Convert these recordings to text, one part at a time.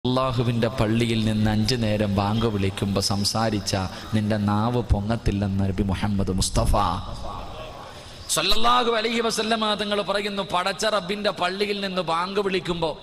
അള്ളാഹുവിൻ്റെ പള്ളിയിൽ നിന്ന് അഞ്ചു നേരം ബാങ്ക് വിളിക്കുമ്പോൾ സംസാരിച്ച നിന്റെ നാവ് പൊങ്ങത്തില്ലെന്ന് നബി മുഹമ്മദ് മുസ്തഫ സല്ലല്ലാഹു അലൈഹി വസല്ലമ തങ്ങൾ പറയുന്നു പടച്ച റബ്ബിന്റെ പള്ളിയിൽ നിന്ന് ബാങ്ക് വിളിക്കുമ്പോൾ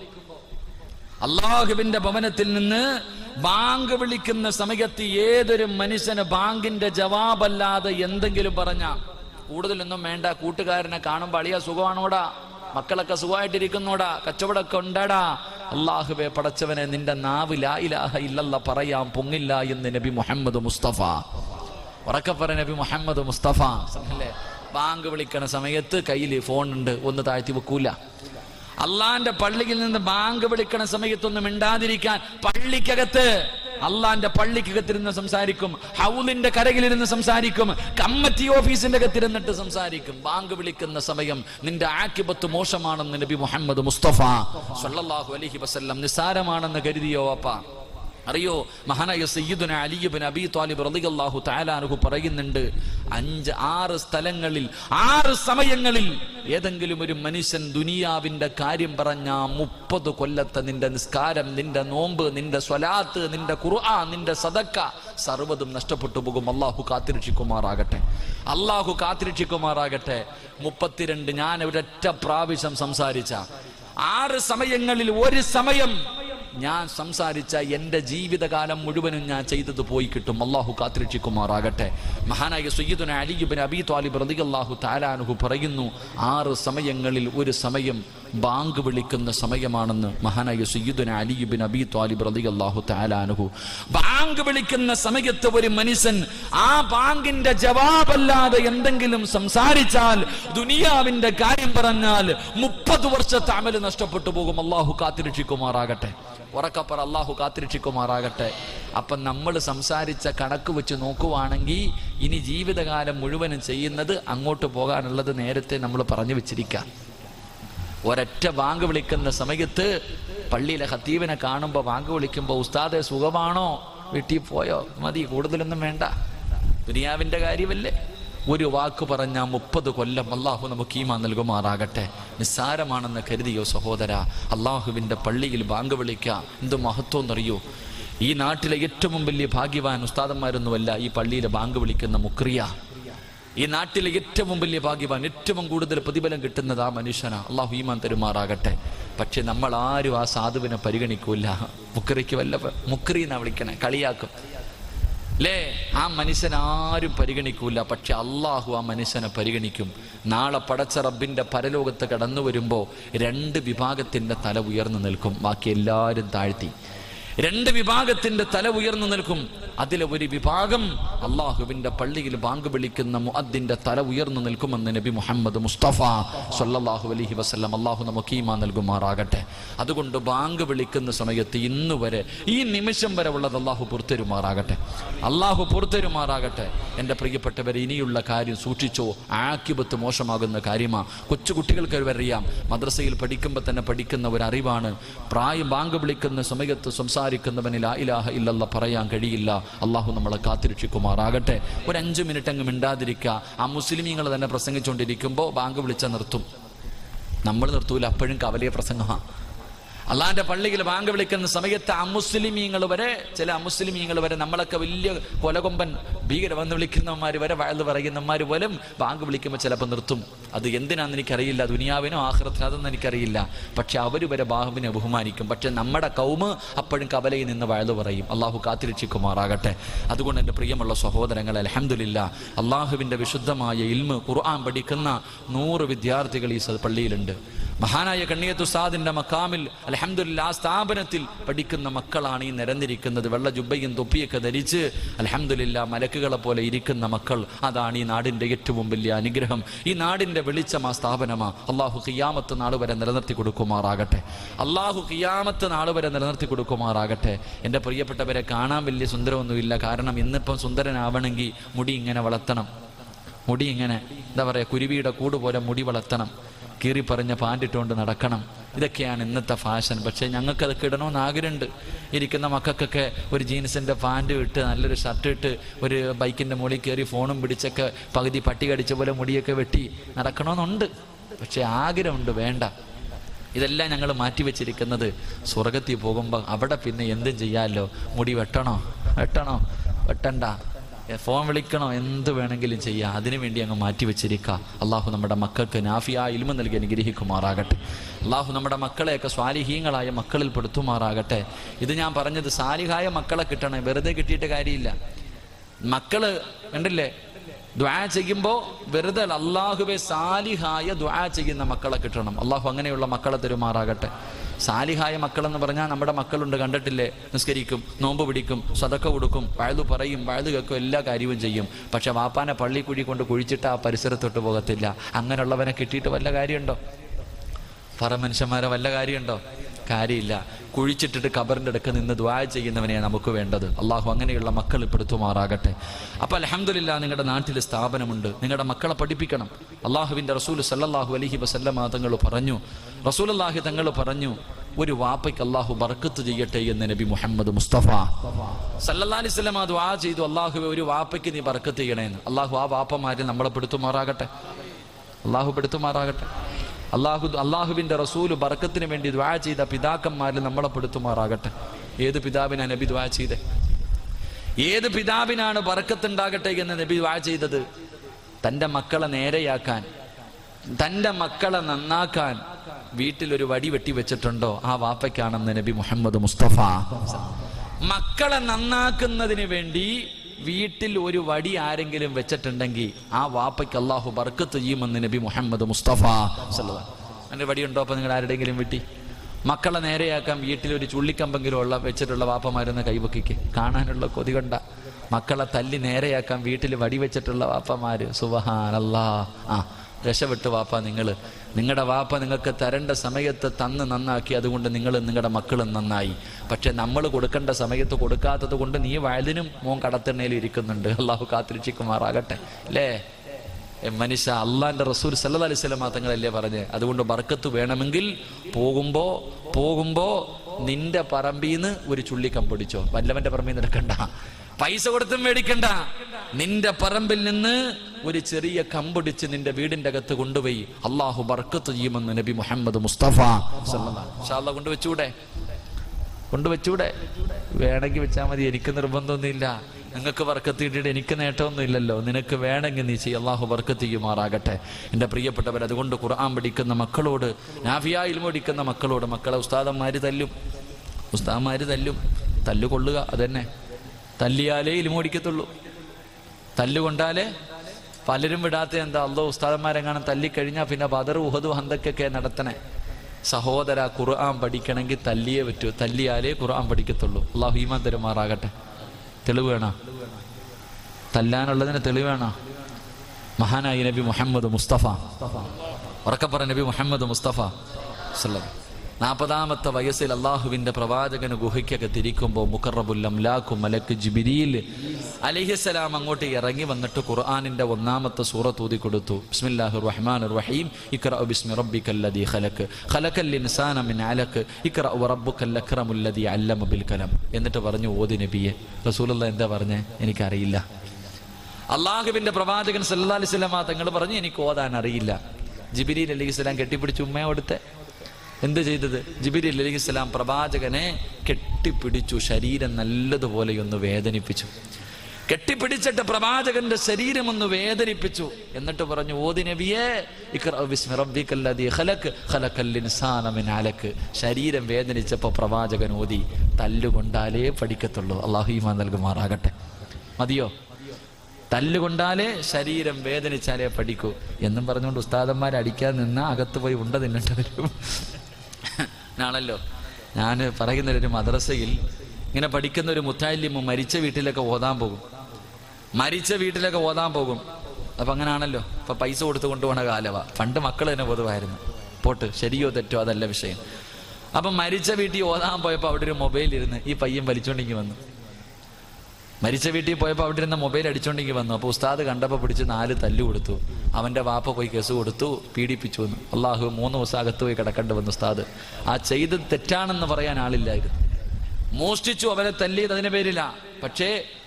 അള്ളാഹുവിന്റെ ഭവനത്തിൽ നിന്ന് ബാങ്ക് വിളിക്കുന്ന സമയത്ത് ഏതൊരു മനുഷ്യന് ബാങ്കിന്റെ ജവാബല്ലാതെ എന്തെങ്കിലും പറഞ്ഞ കൂടുതലൊന്നും വേണ്ട കൂട്ടുകാരനെ കാണുമ്പോൾ അളിയ സുഖമാണോടാ മക്കളൊക്കെ സുഖമായിട്ടിരിക്കുന്നോടാ കച്ചവടമൊക്കെ ഉണ്ടാടാ അള്ളാഹുബെ പടച്ചവനെ നിന്റെ നാവ് ലാ ഇലാഹ ഇല്ലല്ല പറയാൻ പൊങ്ങില്ല എന്ന് നബി മുഹമ്മദ് മുസ്തഫ ഉറക്കപ്പറ നബി മുഹമ്മദ് മുസ്തഫ അല്ലേ ബാങ്ക് വിളിക്കണ സമയത്ത് കയ്യിൽ ഫോൺ ഉണ്ട് ഒന്ന് താഴ്ത്തി വെക്കൂല അള്ളാന്റെ പള്ളിയിൽ നിന്ന് ബാങ്ക് വിളിക്കണ സമയത്തൊന്നും മിണ്ടാതിരിക്കാൻ പള്ളിക്കകത്ത് അള്ളാന്റെ പള്ളിക്കകത്തിരുന്ന് സംസാരിക്കും ഹൗലിന്റെ കരകിലിരുന്ന് സംസാരിക്കും കമ്മിറ്റി ഓഫീസിന്റെ അകത്തിരുന്നിട്ട് സംസാരിക്കും ബാങ്ക് വിളിക്കുന്ന സമയം നിന്റെ ആക്കിബത്ത് മോശമാണെന്ന് നബി മുഹമ്മദ് മുസ്തഫ സല്ലല്ലാഹു അലൈഹി വസല്ലം നിസാരമാണെന്ന് കരുതിയോ അപ്പ അറിയോ മഹാനായ സയ്യിദുന അലിയുബിൻ അബി താലിബ് റളിയല്ലാഹു തആലാനുഹു പറയുന്നുണ്ട് അഞ്ച് ആറ് സ്ഥലങ്ങളിൽ ആറ് സമയങ്ങളിൽ ഏതെങ്കിലും ഒരു മനുഷ്യൻ ദുനിയാവിന്റെ കാര്യം പറഞ്ഞ മുപ്പത് കൊല്ലത്തെ നിന്റെ നിസ്കാരം നിന്റെ നോമ്പ് നിന്റെ സ്വലാത്ത് നിന്റെ ഖുർആൻ നിന്റെ സദക്ക സർവ്വതും നഷ്ടപ്പെട്ടു പോകും അള്ളാഹു കാത്തിരക്ഷിക്കുമാറാകട്ടെ അള്ളാഹു കാത്തിരക്ഷിക്കുമാറാകട്ടെ മുപ്പത്തിരണ്ട് ഞാൻ ഒരൊറ്റ പ്രാവശ്യം സംസാരിച്ച ആറ് സമയങ്ങളിൽ ഒരു സമയം ഞാൻ സംസാരിച്ച എൻ്റെ ജീവിതകാലം മുഴുവനും ഞാൻ ചെയ്തത് പോയി കിട്ടും അള്ളാഹു കാത്തിരക്ഷിക്കുമാറാകട്ടെ മഹാനായ സയ്യിദുന അലിബിൻ അബി താലിബ് റളിയല്ലാഹു താലാനുഹു പറയുന്നു ആറ് സമയങ്ങളിൽ ഒരു സമയം ബാങ്ക് വിളിക്കുന്ന സമയമാണെന്ന് മഹാനായ സയ്യിദുന അലിബിൻ അബി താലിബ് റളിയല്ലാഹു താലാനുഹു ബാങ്ക് വിളിക്കുന്ന സമയത്ത് ഒരു മനുഷ്യൻ ആ ബാങ്കിന്റെ ജവാബല്ലാതെ എന്തെങ്കിലും സംസാരിച്ചാൽ ദുനിയാവിന്റെ കാര്യം പറഞ്ഞാൽ മുപ്പത് വർഷത്തെ അമല് നഷ്ടപ്പെട്ടു പോകും അള്ളാഹു കാത്തിരക്ഷിക്കുമാറാകട്ടെ ഉറക്കപ്പറ അള്ളാഹു കാത്തിരക്ഷിക്കുമാറാകട്ടെ അപ്പം നമ്മൾ സംസാരിച്ച കണക്ക് വെച്ച് നോക്കുവാണെങ്കിൽ ഇനി ജീവിതകാലം മുഴുവനും ചെയ്യുന്നത് അങ്ങോട്ട് പോകാനുള്ളത് നേരത്തെ നമ്മൾ പറഞ്ഞു വെച്ചിരിക്കാം ഒരൊറ്റ ബാങ്ക് വിളിക്കുന്ന സമയത്ത് പള്ളിയിലെ ഹത്തീവിനെ കാണുമ്പോൾ ബാങ്ക് വിളിക്കുമ്പോൾ ഉസ്താദെ സുഖമാണോ വീട്ടിൽ പോയോ മതി കൂടുതലൊന്നും വേണ്ട ദുനിയാവിൻ്റെ കാര്യമല്ലേ ഒരു വാക്ക് പറഞ്ഞ മുപ്പത് കൊല്ലം അള്ളാഹു നമുക്ക് ഈമാ നൽകുമാറാകട്ടെ നിസ്സാരമാണെന്ന് കരുതിയോ സഹോദര അള്ളാഹുവിൻ്റെ പള്ളിയിൽ ബാങ്ക് വിളിക്കുക എന്ത് മഹത്വം എന്നറിയോ ഈ നാട്ടിലെ ഏറ്റവും വലിയ ഭാഗ്യവാൻ ഉസ്താദന്മാരൊന്നുമല്ല ഈ പള്ളിയിൽ ബാങ്ക് വിളിക്കുന്ന മുക്രിയ ഈ നാട്ടിലെ ഏറ്റവും വലിയ ഭാഗ്യവാൻ ഏറ്റവും കൂടുതൽ പ്രതിഫലം കിട്ടുന്നത് ആ മനുഷ്യനാ അള്ളാഹു ഈമാൻ തരുമാറാകട്ടെ പക്ഷെ നമ്മൾ ആരും ആ സാധുവിനെ പരിഗണിക്കൂല മുക്രിക്ക് വല്ല മുക്രി എന്നാ വിളിക്കണേ കളിയാക്കും അല്ലേ ആ മനുഷ്യൻ ആരും പരിഗണിക്കൂല പക്ഷെ അള്ളാഹു ആ മനുഷ്യനെ പരിഗണിക്കും നാളെ പടച്ച റബ്ബിന്റെ പരലോകത്ത് കടന്നു വരുമ്പോൾ രണ്ട് വിഭാഗത്തിന്റെ തല ഉയർന്നു നിൽക്കും ബാക്കി എല്ലാവരും താഴ്ത്തി രണ്ട് വിഭാഗത്തിന്റെ തല ഉയർന്നു നിൽക്കും അതിലെ ഒരു വിഭാഗം അള്ളാഹുവിന്റെ പള്ളിയിൽ ബാങ്ക് വിളിക്കുന്ന മുഅദ്ദിന്റെ തല ഉയർന്നു നിൽക്കുമെന്ന് നബി മുഹമ്മദ് മുസ്തഫ സല്ലല്ലാഹു അലൈഹി വസല്ലം അള്ളാഹു നമുക്ക് ഈമാ നൽകുമാറാകട്ടെ അതുകൊണ്ട് ബാങ്ക് വിളിക്കുന്ന സമയത്ത് ഇന്ന് വരെ ഈ നിമിഷം വരെ ഉള്ളത് അള്ളാഹു പുറത്തരുമാറാകട്ടെ അള്ളാഹു പുറത്തരുമാറാകട്ടെ എൻ്റെ പ്രിയപ്പെട്ടവരെ ഇനിയുള്ള കാര്യം സൂക്ഷിച്ചോ ആക്കിബത്ത് മോശമാകുന്ന കാര്യമാ കൊച്ചു കുട്ടികൾക്ക് അറിയാം മദ്രസയിൽ പഠിക്കുമ്പോൾ തന്നെ പഠിക്കുന്ന ഒരു അറിവാണ് പ്രായം ബാങ്ക് വിളിക്കുന്ന സമയത്ത് സംസാരിക്കുന്നവനിൽ ആ ഇലാഹ ഇല്ലല്ല പറയാൻ കഴിയില്ല അള്ളാഹു നമ്മളെ കാത്തിരക്ഷിക്കുമാറാകട്ടെ ഒരു അഞ്ച് മിനിറ്റ് അങ്ങ് മിണ്ടാതിരിക്കുക ആ മുസ്ലിമീങ്ങൾ തന്നെ പ്രസംഗിച്ചുകൊണ്ടിരിക്കുമ്പോൾ ബാങ്ക് വിളിച്ച നിർത്തും നമ്മൾ നിർത്തൂല അപ്പോഴും കവലിയ പ്രസംഗമാണ് അള്ളാന്റെ പള്ളിയിൽ ബാങ്ക് വിളിക്കുന്ന സമയത്ത് അമുസ്ലിമീങ്ങൾ വരെ ചില അമുസ്ലിമീങ്ങൾ വരെ നമ്മളൊക്കെ വലിയ കൊലകൊമ്പൻ ഭീകര വന്ന് വിളിക്കുന്നവന്മാർ വരെ വഴുത് പറയുന്നവന്മാർ പോലും ബാങ്ക് വിളിക്കുമ്പോൾ ചിലപ്പോൾ നിർത്തും അത് എന്തിനാന്ന് എനിക്കറിയില്ല ദുനിയാവിനോ ആഹ്റത്തിനോ അതൊന്നും എനിക്കറിയില്ല പക്ഷെ അവർ വരെ ബാഹുവിനെ ബഹുമാനിക്കും പക്ഷെ നമ്മുടെ കൗമ് അപ്പോഴും കവലയിൽ നിന്ന് വഴുത് പറയും അള്ളാഹു കാത്തിരക്ഷിക്കുമാറാകട്ടെ അതുകൊണ്ട് എൻ്റെ പ്രിയമുള്ള സഹോദരങ്ങൾ അലഹമില്ല അള്ളാഹുവിൻ്റെ വിശുദ്ധമായ ഇൽമ് ഖുർആൻ പഠിക്കുന്ന നൂറ് വിദ്യാർത്ഥികൾ ഈ സ- പള്ളിയിലുണ്ട് മഹാനായ കണ്ണിയത്ത് ഉസ്താദിന്റെ മക്കാമിൽ അലഹമില്ല ആ സ്ഥാപനത്തിൽ പഠിക്കുന്ന മക്കളാണ് ഈ നിരന്നിരിക്കുന്നത് വെള്ള ജുബയും തൊപ്പിയൊക്കെ ധരിച്ച് അലഹമില്ല മലക്കുകളെ പോലെ ഇരിക്കുന്ന മക്കൾ അതാണ് ഈ നാടിന്റെ ഏറ്റവും വലിയ അനുഗ്രഹം ഈ നാടിന്റെ വെളിച്ചം ആ സ്ഥാപനമാ അള്ളാഹു ഖിയാമത്ത് നാൾ വരെ നിലനിർത്തി കൊടുക്കുമാറാകട്ടെ അള്ളാഹു ഖിയാമത്ത് നാൾ വരെ നിലനിർത്തി കൊടുക്കുമാറാകട്ടെ എൻ്റെ പ്രിയപ്പെട്ടവരെ കാണാൻ വലിയ സുന്ദരമൊന്നുമില്ല കാരണം ഇന്നിപ്പം സുന്ദരനാവണമെങ്കിൽ മുടി ഇങ്ങനെ വളർത്തണം മുടി ഇങ്ങനെ എന്താ പറയുക കുരുവിയുടെ കൂട് പോലെ മുടി വളർത്തണം കീറി പറഞ്ഞ പാൻറ്റിട്ടുകൊണ്ട് നടക്കണം ഇതൊക്കെയാണ് ഇന്നത്തെ ഫാഷൻ പക്ഷേ ഞങ്ങൾക്ക് അതൊക്കെ ഇടണമെന്ന് ആഗ്രഹമുണ്ട് ഇരിക്കുന്ന മക്കൾക്കൊക്കെ ഒരു ജീൻസിൻ്റെ പാൻറ് ഇട്ട് നല്ലൊരു ഷർട്ട് ഇട്ട് ഒരു ബൈക്കിൻ്റെ മുകളിൽ കയറി ഫോണും പിടിച്ചൊക്കെ പകുതി പട്ടി കടിച്ച പോലെ മുടിയൊക്കെ വെട്ടി നടക്കണമെന്നുണ്ട് പക്ഷേ ആഗ്രഹമുണ്ട് വേണ്ട ഇതെല്ലാം ഞങ്ങൾ മാറ്റിവെച്ചിരിക്കുന്നത് സ്വർഗത്തിൽ പോകുമ്പോൾ അവിടെ പിന്നെ എന്തും ചെയ്യാമല്ലോ മുടി വെട്ടണോ വെട്ടണോ വെട്ടണ്ട എ, ഫോൺ വിളിക്കണോ എന്ത് വേണമെങ്കിലും ചെയ്യാം അതിനു വേണ്ടി അങ്ങ് മാറ്റിവെച്ചിരിക്കുക അള്ളാഹു നമ്മുടെ മക്കൾക്ക് നാഫിയ ഇൽമ നൽകി അനുഗ്രഹിക്കുമാറാകട്ടെ അള്ളാഹു നമ്മുടെ മക്കളെയൊക്കെ സ്വാലിഹീങ്ങളായ മക്കളിൽ പെടുത്തുമാറാകട്ടെ ഇത് ഞാൻ പറഞ്ഞത് സാലിഹായ മക്കളെ കിട്ടണം വെറുതെ കിട്ടിയിട്ട് കാര്യമില്ല മക്കള് കണ്ടില്ലേ ദ്വാ ചെയ്യുമ്പോൾ വെറുതെ അല്ല, അള്ളാഹുവെ സാലിഹായ ദ്വാ ചെയ്യുന്ന മക്കളെ കിട്ടണം അള്ളാഹു അങ്ങനെയുള്ള മക്കളെ തരുമാറാകട്ടെ സാലിഹായ മക്കളെന്ന് പറഞ്ഞാൽ നമ്മുടെ മക്കളുണ്ട് കണ്ടിട്ടില്ലേ നിസ്കരിക്കും നോമ്പ് പിടിക്കും സതക്ക കൊടുക്കും വഴുതു പറയും വഴുതു കേൾക്കും എല്ലാ കാര്യവും ചെയ്യും പക്ഷെ വാപ്പാനെ പള്ളി കുഴി കൊണ്ട് കുഴിച്ചിട്ട് ആ പരിസരത്തോട്ട് പോകത്തില്ല അങ്ങനെയുള്ളവനെ കിട്ടിയിട്ട് വല്ല കാര്യമുണ്ടോ പറ മനുഷ്യന്മാരെ വല്ല കാര്യമുണ്ടോ കാര്യമില്ല കുഴിച്ചിട്ടിട്ട് കബറിൻ്റെ അടുക്ക് നിന്ന് ദ്വാ ചെയ്യുന്നവനെയാണ് നമുക്ക് വേണ്ടത് അള്ളാഹു അങ്ങനെയുള്ള മക്കൾ പെടുത്തുമാറാകട്ടെ അപ്പോൾ അലഹമില്ല നിങ്ങളുടെ നാട്ടിൽ സ്ഥാപനമുണ്ട് നിങ്ങളുടെ മക്കളെ പഠിപ്പിക്കണം അള്ളാഹുവിൻ്റെ റസൂൽ സല്ലല്ലാഹു അലഹി വസല്ലമ തങ്ങൾ പറഞ്ഞു റസൂൽ അള്ളാഹി തങ്ങൾ പറഞ്ഞു ഒരു വാപ്പയ്ക്ക് അള്ളാഹു ബർക്കത്ത് ചെയ്യട്ടെ എന്ന് നബി മുഹമ്മദ് മുസ്തഫ സല്ലല്ലാ അലൈഹി സ്വലമ ദ്വാ ചെയ്തു അള്ളാഹുവെ ഒരു വാപ്പയ്ക്ക് നീ ബർക്കത്ത് ചെയ്യണേന്ന് അള്ളാഹു ആ വാപ്പമാരിൽ നമ്മളെ പെടുത്തുമാറാകട്ടെ അള്ളാഹു പെടുത്തുമാറാകട്ടെ അള്ളാഹു അള്ളാഹുവിൻ്റെ റസൂല് ബർക്കത്തിന് വേണ്ടി ദ്വാ ചെയ്ത പിതാക്കന്മാരിൽ നമ്മളെ പെടുത്തുമാറാകട്ടെ ഏത് പിതാവിനാണ് നബി ദ്വാ ചെയ്തേ ഏത് പിതാവിനാണ് ബർക്കത്തുണ്ടാകട്ടെ എന്ന് നബി ദ്വാ ചെയ്തത് തൻ്റെ മക്കളെ നേരെയാക്കാൻ തൻ്റെ മക്കളെ നന്നാക്കാൻ വീട്ടിലൊരു വടി വെട്ടി വെച്ചിട്ടുണ്ടോ ആ വാപ്പയ്ക്കാണെന്ന് നബി മുഹമ്മദ് മുസ്തഫ മക്കളെ നന്നാക്കുന്നതിന് വേണ്ടി വീട്ടിൽ ഒരു വടി ആരെങ്കിലും വെച്ചിട്ടുണ്ടെങ്കിൽ ആ വാപ്പയ്ക്ക് അള്ളാഹു ബർക്കത്ത് ചെയ്യുമെന്ന് നബി മുഹമ്മദ് മുസ്തഫ എൻ്റെ വടിയുണ്ടോ അപ്പൊ നിങ്ങൾ ആരുടെയെങ്കിലും വീട്ടി മക്കളെ നേരെയാക്കാൻ വീട്ടിൽ ഒരു ചുള്ളിക്കമ്പെങ്കിലും ഉള്ള വെച്ചിട്ടുള്ള വാപ്പമാരൊന്ന് കൈവക്കിക്ക് കാണാനുള്ള കൊതി കൊണ്ട മക്കളെ തല്ലി നേരെയാക്കാൻ വീട്ടിൽ വടി വെച്ചിട്ടുള്ള വാപ്പമാര് സുബഹാനല്ലാ ആ രക്ഷപ്പെട്ടു വാപ്പ നിങ്ങൾ നിങ്ങളുടെ വാപ്പ നിങ്ങൾക്ക് തരേണ്ട സമയത്ത് തന്ന് നന്നാക്കി അതുകൊണ്ട് നിങ്ങൾ നിങ്ങളുടെ മക്കളും നന്നായി പക്ഷെ നമ്മൾ കൊടുക്കേണ്ട സമയത്ത് കൊടുക്കാത്തത് കൊണ്ട് നീ വയലിനും മോൻ കടത്തെണ്ണയിൽ ഇരിക്കുന്നുണ്ട് അള്ളാഹു കാത്തിരിച്ചിക്കുമാറാകട്ടെ അല്ലേ എ മനുഷ്യ അള്ളാന്റെ റസൂൽ സല്ലല്ലാഹു അലൈഹി വസല്ലമ തങ്ങളല്ലേ പറഞ്ഞേ അതുകൊണ്ട് ബർക്കത്ത് വേണമെങ്കിൽ പോകുമ്പോ പോകുമ്പോ നിന്റെ പറമ്പീന്ന് ഒരു ചുള്ളി കമ്പൊടിച്ചോ വല്ലവന്റെ പറമ്പിൽ നിന്ന് എടുക്കണ്ട പൈസ കൊടുത്തും മേടിക്കണ്ട നിന്റെ പറമ്പിൽ നിന്ന് ഒരു ചെറിയ കമ്പൊടിച്ച് നിന്റെ വീടിന്റെ അകത്ത് കൊണ്ടുപോയി അള്ളാഹു ബർക്കത്ത് ചെയ്യുമെന്ന് നബി മുഹമ്മദ് മുസ്തഫ സല്ലല്ലാഹു കൊണ്ടുവച്ചൂടെ കൊണ്ടുവച്ചൂടെ വേണമെങ്കിൽ വെച്ചാൽ മതി എനിക്ക് നിർബന്ധമൊന്നുമില്ല നിങ്ങൾക്ക് വർക്കത്ത് കിട്ടിയിട്ട് എനിക്ക് നേട്ടമൊന്നും ഇല്ലല്ലോ നിനക്ക് വേണമെങ്കിൽ നീ ചെയ്യ അള്ളാഹു വർക്കത്ത് ചെയ്യുമാറാകട്ടെ എൻ്റെ പ്രിയപ്പെട്ടവർ അതുകൊണ്ട് ഖുർആൻ പഠിക്കുന്ന മക്കളോട് നാഫിയ ഇൽമ പഠിക്കുന്ന മക്കളോട് മക്കളെ ഉസ്താദന്മാർ തല്ലും ഉസ്താദന്മാർ തല്ലും തല്ലുകൊള്ളുക അതന്നെ തല്ലിയാലേ ഇൽമ പഠിക്കത്തുള്ളൂ തല്ലുകൊണ്ടാലേ പലരും വിടാത്ത എന്താ അല്ലോ ഉസ്താദന്മാരെങ്ങാനും തല്ലിക്കഴിഞ്ഞാൽ പിന്നെ ബദർ ഉഹദു ഹന്തക്കൊക്കെ നടത്തണേ സഹോദര ഖുർആൻ പഠിക്കണമെങ്കിൽ തല്ലിയേ പറ്റൂ തല്ലിയാലേ ഖുർആൻ പഠിക്കത്തുള്ളൂ അള്ളാഹു ഈമാൻ തരുമാറാകട്ടെ തെളിവ് വേണോ തല്ലാനുള്ളതിന് തെളിവ് വേണോ മഹാനായി നബി മുഹമ്മദ് മുസ്തഫ ഉറക്കപ്പറ നബി മുഹമ്മദ് മുസ്തഫ സല്ലം നാൽപ്പതാമത്തെ വയസ്സിൽ അള്ളാഹുവിന്റെ പ്രവാചകന് ഗുഹയ്ക്കൊക്കെ തിരിക്കുമ്പോൾ മുക്കറബുല്ലം ലാഖു മലക്ക് ജിബിരിയിൽ അലിഹിസ്സലാം അങ്ങോട്ട് ഇറങ്ങി വന്നിട്ട് ഖുർആാനിന്റെ ഒന്നാമത്തെ സൂറത്ത് ഊതി കൊടുത്തു ബിസ്മില്ലാഹിർ റഹ്മാൻ റഹീം ഇക്റ ബിസ്മി റബ്ബിക്കല്ലദീ ഖലക്ക് ഖലക്കൽ ഇൻസാന മിൻ അലക്ക് ഇക്റ വറബ്ബുക്കൽ അക്രമുല്ലദീ അല്ലമ ബിൽ കലം എന്നിട്ട് പറഞ്ഞു ഓതി നബിയെ റസൂലുള്ള എന്താ പറഞ്ഞേ എനിക്കറിയില്ല അള്ളാഹുവിന്റെ പ്രവാചകൻ സല്ലാ അലൈഹി സ്വലാമ തങ്ങൾ പറഞ്ഞു എനിക്ക് ഓതാൻ അറിയില്ല ജിബിരിൽ അലൈഹി സ്വലാം കെട്ടിപ്പിടിച്ച് ഉമ്മയെ കൊടുത്തെ എന്ത് ചെയ്തത് ജിബിരി അലൈഹി സ്വലാം പ്രവാചകനെ കെട്ടിപ്പിടിച്ചു ശരീരം നല്ലതുപോലെ ഒന്ന് വേദനിപ്പിച്ചു കെട്ടിപ്പിടിച്ചിട്ട് പ്രവാചകന്റെ ശരീരം ഒന്ന് വേദനിപ്പിച്ചു എന്നിട്ട് പറഞ്ഞു ഓതി നബിയേ ഇഖ്റ ബിസ്മി റബ്ബിക്കല്ലദീ ഖലഖ് ഖലഖൽ ഇൻസാന മിൻ അലക്ക് ശരീരം വേദനിച്ചപ്പോൾ പ്രവാചകൻ ഓതി തല്ലുകൊണ്ടാലേ പഠിക്കത്തുള്ളൂ അള്ളാഹു ഈമാൻ നൽകുമാറാകട്ടെ മതിയോ തല്ലുകൊണ്ടാലേ ശരീരം വേദനിച്ചാലേ പഠിക്കൂ എന്നും പറഞ്ഞുകൊണ്ട് ഉസ്താദന്മാരെ അടിക്കാൻ നിന്ന അകത്ത് പോയി ഉണ്ട തിന്നിട്ട് വരും ആണല്ലോ ഞാൻ പറയുന്ന ഒരു മദ്രസയിൽ ഇങ്ങനെ പഠിക്കുന്ന ഒരു മുത്താലിമ്മ മരിച്ച വീട്ടിലൊക്കെ ഓതാൻ പോകും മരിച്ച വീട്ടിലൊക്കെ ഓതാൻ പോകും അപ്പൊ അങ്ങനാണല്ലോ ഇപ്പൊ പൈസ കൊടുത്ത് കൊണ്ടുപോണ കാലവാ പണ്ട് മക്കൾ തന്നെ പൊതുവായിരുന്നു പോട്ട് ശരിയോ തെറ്റോ അതല്ല വിഷയം അപ്പൊ മരിച്ച വീട്ടിൽ ഓതാൻ പോയപ്പോൾ അവിടെ ഒരു മൊബൈൽ ഇരുന്ന് ഈ പയ്യൻ വലിച്ചോണ്ടെങ്കിൽ വന്നു മരിച്ച വീട്ടിൽ പോയപ്പോൾ അവിടെ ഇരുന്ന മൊബൈൽ അടിച്ചോണ്ടെങ്കിൽ വന്നു അപ്പോൾ ഉസ്താദ് കണ്ടപ്പോൾ പിടിച്ച് നാല് തല്ലു കൊടുത്തു അവൻ്റെ വാപ്പ പോയി കേസ് കൊടുത്തു പീഡിപ്പിച്ചു വന്നു അള്ളാഹു മൂന്ന് ദിവസം അകത്ത് പോയി കിടക്കേണ്ടി വന്നു ഉസ്താദ് ആ ചെയ്തത് തെറ്റാണെന്ന് പറയാൻ ആളില്ലായിരുന്നു മോഷ്ടിച്ചു അവനെ തല്ലിയത് അതിന് പേരില്ല പക്ഷേ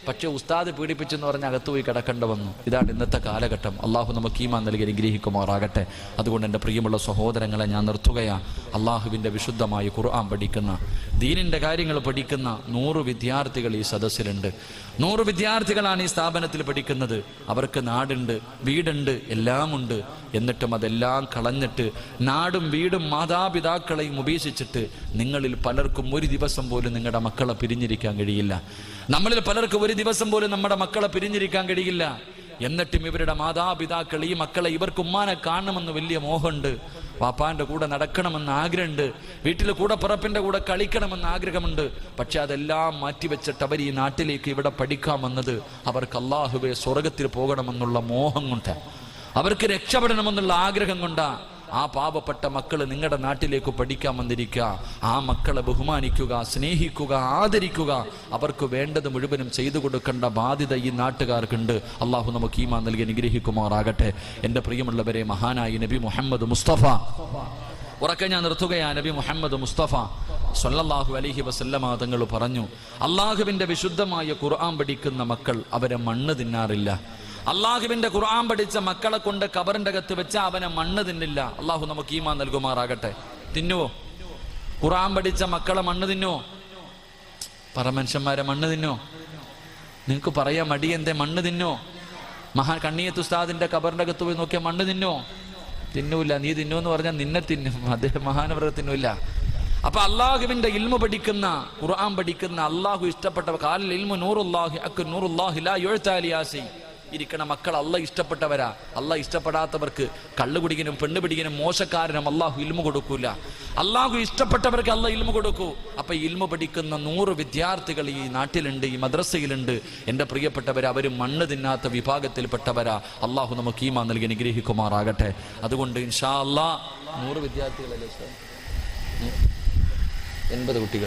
പക്ഷെ ഉസ്താദ് പീഡിപ്പിച്ചെന്ന് പറഞ്ഞ് അകത്ത് പോയി കിടക്കേണ്ട വന്നു ഇതാണ് ഇന്നത്തെ കാലഘട്ടം അള്ളാഹു നമുക്ക് ഈമാൻ നൽകി അനുഗ്രഹിക്കുമാറാകട്ടെ അതുകൊണ്ട് എൻ്റെ പ്രിയമുള്ള സഹോദരങ്ങളെ ഞാൻ നിർത്തുകയാണ് അള്ളാഹുവിൻ്റെ വിശുദ്ധമായ ഖുർആൻ പഠിക്കുന്ന ദീനിൻ്റെ കാര്യങ്ങൾ പഠിക്കുന്ന നൂറ് വിദ്യാർത്ഥികൾ ഈ സദസ്സിലുണ്ട് നൂറ് വിദ്യാർത്ഥികളാണ് ഈ സ്ഥാപനത്തിൽ പഠിക്കുന്നത് അവർക്ക് നാടുണ്ട് വീടുണ്ട് എല്ലാമുണ്ട് എന്നിട്ടും അതെല്ലാം കളഞ്ഞിട്ട് നാടും വീടും മാതാപിതാക്കളെയും ഉപേക്ഷിച്ചിട്ട് നിങ്ങളിൽ പലർക്കും ഒരു ദിവസം പോലും നിങ്ങളുടെ മക്കളെ പിരിഞ്ഞിരിക്കാൻ കഴിയില്ല നമ്മളിൽ പലർക്കും ഒരു ദിവസം പോലും നമ്മുടെ മക്കളെ പിരിഞ്ഞിരിക്കാൻ കഴിയില്ല എന്നിട്ടും ഇവരുടെ മാതാപിതാക്കൾ ഈ മക്കളെ ഇവർക്ക് ഉമ്മാനെ കാണണമെന്ന് വലിയ മോഹമുണ്ട് വാപ്പാന്റെ കൂടെ നടക്കണമെന്ന് ആഗ്രഹമുണ്ട് വീട്ടിൽ കൂടെ പിറപ്പിന്റെ കൂടെ കളിക്കണമെന്ന് ആഗ്രഹമുണ്ട് പക്ഷെ അതെല്ലാം മാറ്റിവെച്ചിട്ട് അവർ ഈ നാട്ടിലേക്ക് ഇവിടെ പഠിക്കാൻ വന്നത് അവർക്ക് അള്ളാഹുവെ സ്വർഗത്തിൽ പോകണമെന്നുള്ള മോഹം കൊണ്ട് അവർക്ക് രക്ഷപ്പെടണമെന്നുള്ള ആഗ്രഹം കൊണ്ടാ ആ പാവപ്പെട്ട മക്കൾ നിങ്ങളുടെ നാട്ടിലേക്ക് പഠിക്കാൻ വന്നിരിക്കുക ആ മക്കളെ ബഹുമാനിക്കുക സ്നേഹിക്കുക ആദരിക്കുക അവർക്ക് വേണ്ടത് മുഴുവനും ചെയ്തു കൊടുക്കേണ്ട ബാധ്യത ഈ നാട്ടുകാർക്കുണ്ട് അള്ളാഹു നമുക്ക് ഈമാ നൽകി അനുഗ്രഹിക്കുമാറാകട്ടെ എൻ്റെ പ്രിയമുള്ളവരെ മഹാനായി നബി മുഹമ്മദ് മുസ്തഫ ഉറക്കെ ഞാൻ നിർത്തുകയാ നബി മുഹമ്മദ് മുസ്തഫ സല്ലല്ലാഹു അലൈഹി വസല്ലമ തങ്ങൾ പറഞ്ഞു അള്ളാഹുവിൻ്റെ വിശുദ്ധമായ ഖുർആൻ പഠിക്കുന്ന മക്കൾ അവരെ മണ്ണ് തിന്നാറില്ല അള്ളാഹുവിന്റെ ഖുർആൻ പഠിച്ച മക്കളെ കൊണ്ട് കബറിന്റെ അകത്ത് വെച്ച അവനെ മണ്ണ് തിന്നില്ല അള്ളാഹു നമുക്ക് ഈമാൻ നൽകുമാറാകട്ടെ തിന്നുവോ ഖുർആൻ പഠിച്ച മക്കളെ മണ്ണ് തിന്നുവോ പറ മനുഷ്യന്മാരെ മണ്ണ് തിന്നോ നിങ്ങൾക്ക് പറയാൻ മടി എന്തേ മണ്ണ് തിന്നോ മഹാ കണ്ണിയത്ത് ഉസ്താദിന്റെ കബറിന്റെ അകത്ത് പോയി നോക്കിയാൽ മണ്ണ് തിന്നോ തിന്നൂല നീ തിന്നു എന്ന് പറഞ്ഞാൽ നിന്നെ തിന്നും അദ്ദേഹം മഹാനവൃത തിന്നൂല അപ്പൊ അള്ളാഹുവിന്റെ ഇൽമു പഠിക്കുന്ന ഖുർആൻ പഠിക്കുന്ന അള്ളാഹു ഇഷ്ടപ്പെട്ട കാലിൽ ഇൽമു നൂറുല്ലാഹി അക്ക് നൂറുല്ലാഹി ലാ യുഴ്ത്താലിയാസി ഇരിക്കണ മക്കൾ അല്ല ഇഷ്ടപ്പെട്ടവരാ അല്ല ഇഷ്ടപ്പെടാത്തവർക്ക് കള്ളു കുടിക്കനും പെണ്ണ് പിടിക്കനും മോശക്കാരനും അള്ളാഹു ഇൽമു കൊടുക്കൂല അള്ളാഹു ഇഷ്ടപ്പെട്ടവർക്ക് അല്ല ഇൽമു കൊടുക്കൂ അപ്പൊ ഇൽമു പഠിക്കുന്ന നൂറ് വിദ്യാർത്ഥികൾ ഈ നാട്ടിലുണ്ട് ഈ മദ്രസയിലുണ്ട് എൻ്റെ പ്രിയപ്പെട്ടവർ അവർ മണ്ണ് തിന്നാത്ത വിഭാഗത്തിൽപ്പെട്ടവരാ അള്ളാഹു നമുക്ക് ഈമാ നൽകി അനുഗ്രഹിക്കുമാറാകട്ടെ അതുകൊണ്ട് ഇൻഷാ അല്ലാ നൂറ് വിദ്യാർത്ഥികളല്ലേ സാർ ഉം. എൺപത് കുട്ടികൾ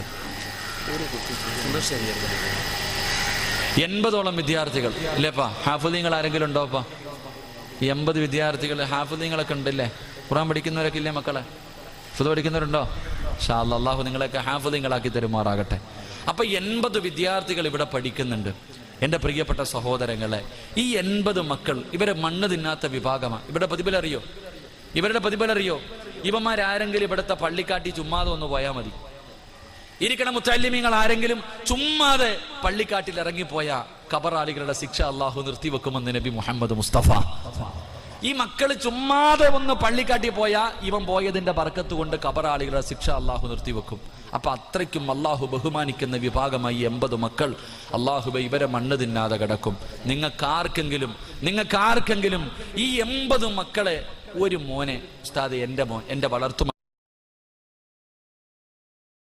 എൺപതോളം വിദ്യാർത്ഥികൾ ഇല്ലേപ്പാ ഹാഫുദീങ്ങൾ ആരെങ്കിലും ഉണ്ടോപ്പാ ഈ എൺപത് വിദ്യാർത്ഥികൾ ഹാഫുദീങ്ങളൊക്കെ ഉണ്ടല്ലേ ഖുറാൻ പഠിക്കുന്നവരൊക്കെ ഇല്ലേ മക്കളെ ഫുദ് പഠിക്കുന്നവരുണ്ടോ ഷാ അല്ലാ, അള്ളാഹു നിങ്ങളെയൊക്കെ ഹാഫുദീങ്ങളാക്കി തരുമാറാകട്ടെ അപ്പൊ എൺപത് വിദ്യാർത്ഥികൾ ഇവിടെ പഠിക്കുന്നുണ്ട് എൻ്റെ പ്രിയപ്പെട്ട സഹോദരങ്ങളെ ഈ എൺപത് മക്കൾ ഇവരെ മണ്ണ് തിന്നാത്ത വിഭാഗമാണ് ഇവിടെ പ്രതിഫലം അറിയോ ഇവരുടെ പ്രതിഫലം അറിയോ ഇവന്മാരാരെങ്കിലും ഇവിടുത്തെ പള്ളിക്കാട്ടി ചുമ്മാതെ ഒന്ന് പോയാൽ മതി ഇരിക്കണ മുത്തല്ലിമീങ്ങൾ ആരെങ്കിലും ചുമ്മാതെ പള്ളിക്കാട്ടിൽ ഇറങ്ങിപ്പോയ കബറാളികളുടെ ശിക്ഷ അള്ളാഹു നിർത്തിവെക്കുമെന്ന് നബി മുഹമ്മദ് മുസ്തഫ ഈ മക്കൾ ചുമ്മാതെ ഒന്ന് പള്ളിക്കാട്ടി പോയാ ഇവൻ പോയതിന്റെ ബർക്കത്ത് കൊണ്ട് കബറാളികളുടെ ശിക്ഷ അള്ളാഹു നിർത്തിവെക്കും അപ്പൊ അത്രയ്ക്കും അള്ളാഹു ബഹുമാനിക്കുന്ന വിഭാഗമായി എൺപത് മക്കൾ അള്ളാഹുബ ഇവരെ മണ്ണ് തിന്നാതെ കിടക്കും നിങ്ങൾക്കാർക്കെങ്കിലും നിങ്ങൾക്കാർക്കെങ്കിലും ഈ എൺപത് മക്കളെ ഒരു മോനെ ഉസ്താദ് എൻ്റെ മോൻ എൻ്റെ വളർത്തു